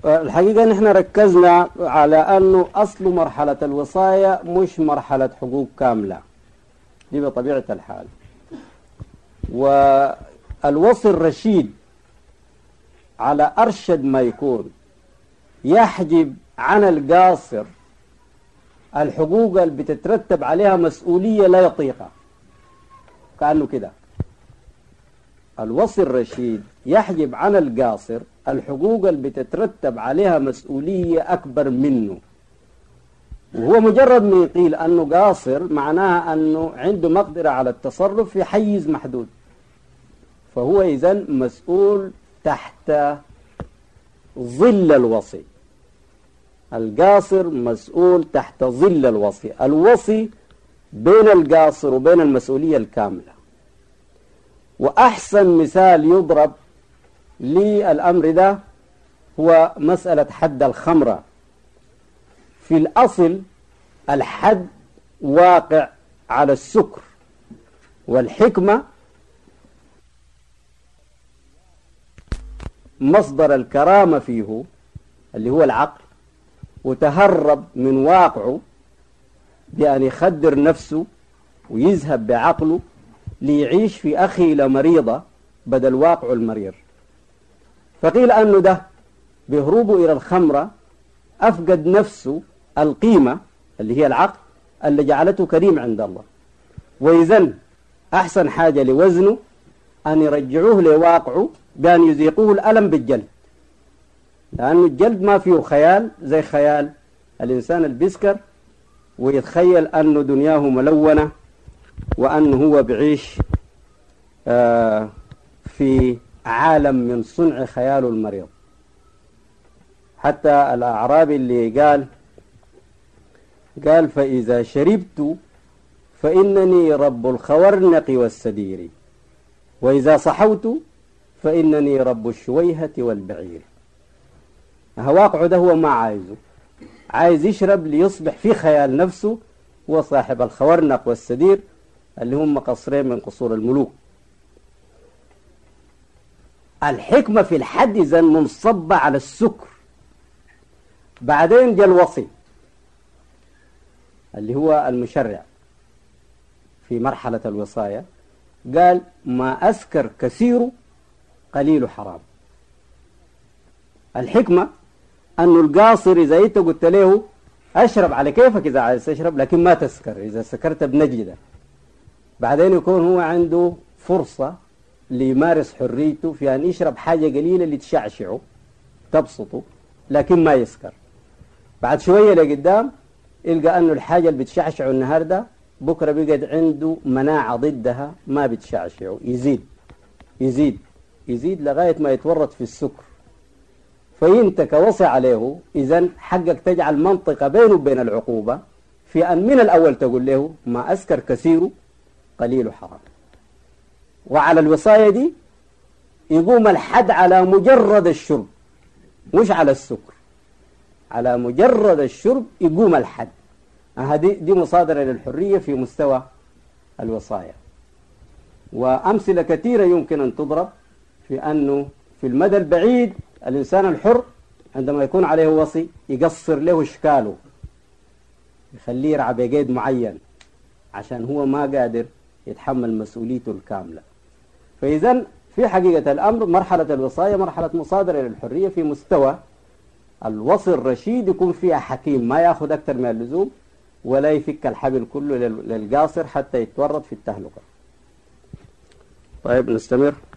الحقيقة نحن ركزنا على أنه أصل مرحلة الوصاية مش مرحلة حقوق كاملة دي بطبيعة الحال والوصي الرشيد على أرشد ما يكون يحجب عن القاصر الحقوق اللي بتترتب عليها مسؤولية لا يطيقها كأنه كده الوصي الرشيد يحجب عن القاصر الحقوق اللي بتترتب عليها مسؤولية أكبر منه وهو مجرد ما يقيل أنه قاصر معناها أنه عنده مقدرة على التصرف في حيز محدود فهو إذن مسؤول تحت ظل الوصي القاصر مسؤول تحت ظل الوصي الوصي بين القاصر وبين المسؤولية الكاملة وأحسن مثال يضرب للأمر ده هو مسألة حد الخمرة في الأصل الحد واقع على السكر والحكمة مصدر الكرامة فيه اللي هو العقل وتهرب من واقعه بأن يخدر نفسه ويذهب بعقله ليعيش في أخيلة مريضة بدل واقعه المرير فقيل أنه ده بهروبه إلى الخمرة أفقد نفسه القيمة اللي هي العقل اللي جعلته كريم عند الله وإذن أحسن حاجة لوزنه أن يرجعوه لواقعه بأن يذيقوه الألم بالجلد لأنه الجلد ما فيه خيال زي خيال الإنسان البسكر ويتخيل أنه دنياه ملونة وأنه هو بعيش آه في عالم من صنع خياله المريض حتى الأعرابي اللي قال قال فإذا شربت فإنني رب الخورنق والسدير وإذا صحوت فإنني رب الشويهة والبعير واقعه ده هو ما عايزه عايز يشرب ليصبح في خيال نفسه هو صاحب الخورنق والسدير اللي هم قصرين من قصور الملوك الحكمة في الحد إذا منصبة على السكر بعدين جاء الوصي اللي هو المشرع في مرحلة الوصاية قال ما أسكر كثير قليل حرام الحكمة أنه القاصر إذا أنت قلت له أشرب على كيفك إذا عايز تشرب لكن ما تسكر إذا سكرت بنجدة بعدين يكون هو عنده فرصة ليمارس حريته في أن يشرب حاجة قليلة اللي تشعشعه تبسطه لكن ما يسكر بعد شوية لقدام يلقى أنه الحاجة اللي بتشعشعه النهاردة بكرة بيقعد عنده مناعة ضدها ما بتشعشعه يزيد يزيد يزيد لغاية ما يتورط في السكر فإنت كوصي عليه إذا حقك تجعل منطقة بينه وبين العقوبة في أن من الأول تقول له ما أسكر كثير قليل حرام وعلى الوصاية دي يقوم الحد على مجرد الشرب مش على السكر على مجرد الشرب يقوم الحد هذه دي مصادرة للحرية في مستوى الوصايا وأمثلة كثيرة يمكن أن تضرب في أنه في المدى البعيد الإنسان الحر عندما يكون عليه وصي يقصر له إشكاله يخليه يرعى بقيد معين عشان هو ما قادر يتحمل مسؤوليته الكاملة فإذا في حقيقة الأمر مرحلة الوصاية مرحلة مصادرة للحرية في مستوى الوصي الرشيد يكون فيها حكيم ما يأخذ أكثر من اللزوم ولا يفك الحبل كله للقاصر حتى يتورط في التهلكة طيب نستمر